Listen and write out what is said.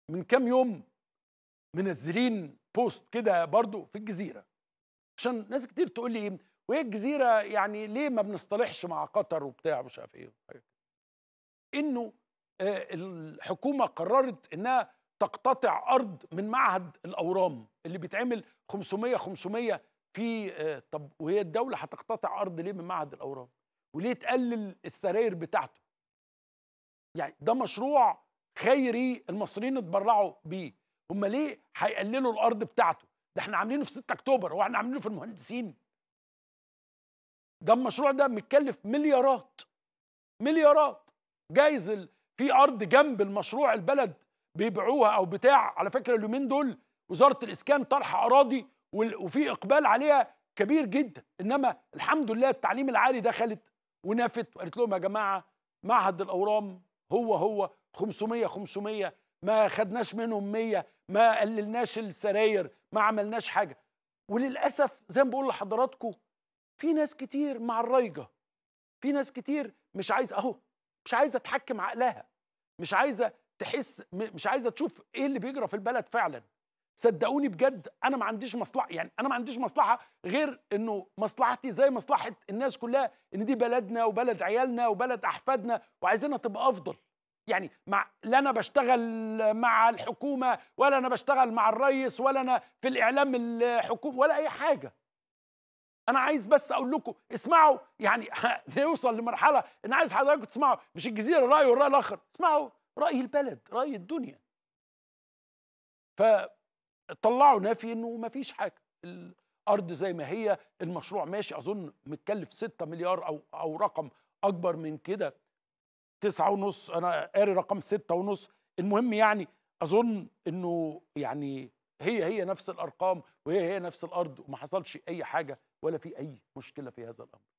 من كام يوم منزلين بوست كده برضو في الجزيره عشان ناس كتير تقول لي ايه وهي الجزيره يعني ليه ما بنصطلحش مع قطر وبتاع مش عارف ايه انه آه، الحكومه قررت انها تقتطع ارض من معهد الاورام اللي بيتعمل 500 500 في آه، طب وهي الدوله هتقتطع ارض ليه من معهد الاورام وليه تقلل السراير بتاعته يعني ده مشروع خيري المصريين اتبرعوا بيه هم ليه هيقللوا الارض بتاعته ده احنا عاملينه في 6 اكتوبر هو احنا عاملينه في المهندسين ده المشروع ده متكلف مليارات مليارات جايز ال- في ارض جنب المشروع البلد بيبيعوها او بتاع على فكره اليومين دول وزاره الاسكان طرح اراضي وال- وفي اقبال عليها كبير جدا انما الحمد لله التعليم العالي دخلت ونفت وقالت لهم يا جماعه معهد الاورام هو هو 500 500 ما خدناش منهم 100 ما قللناش السراير ما عملناش حاجه وللاسف زي ما بقول لحضراتكم في ناس كتير مع الرايجه في ناس كتير مش عايزه اهو مش عايزه تحكم عقلها مش عايزه تحس م- مش عايزه تشوف ايه اللي بيجرى في البلد فعلا صدقوني بجد انا ما عنديش مصلحه يعني انا ما عنديش مصلحه غير انه مصلحتي زي مصلحه الناس كلها ان دي بلدنا وبلد عيالنا وبلد احفادنا وعايزينها تبقى افضل يعني مع لا انا بشتغل مع الحكومه ولا انا بشتغل مع الرئيس ولا انا في الاعلام الحكومي ولا اي حاجه انا عايز بس اقول لكم اسمعوا يعني نوصل لمرحله ان عايز حضراتكم تسمعوا مش الجزيره راي والراي الاخر اسمعوا راي البلد راي الدنيا فطلعوا نافي انه ما فيش حاجه الارض زي ما هي المشروع ماشي اظن متكلف 6 مليار او او رقم اكبر من كده تسعة ونص انا قاري رقم ستة ونص المهم يعني اظن انه يعني هي هي نفس الارقام وهي هي نفس الارض وما حصلش اي حاجه ولا في اي مشكله في هذا الامر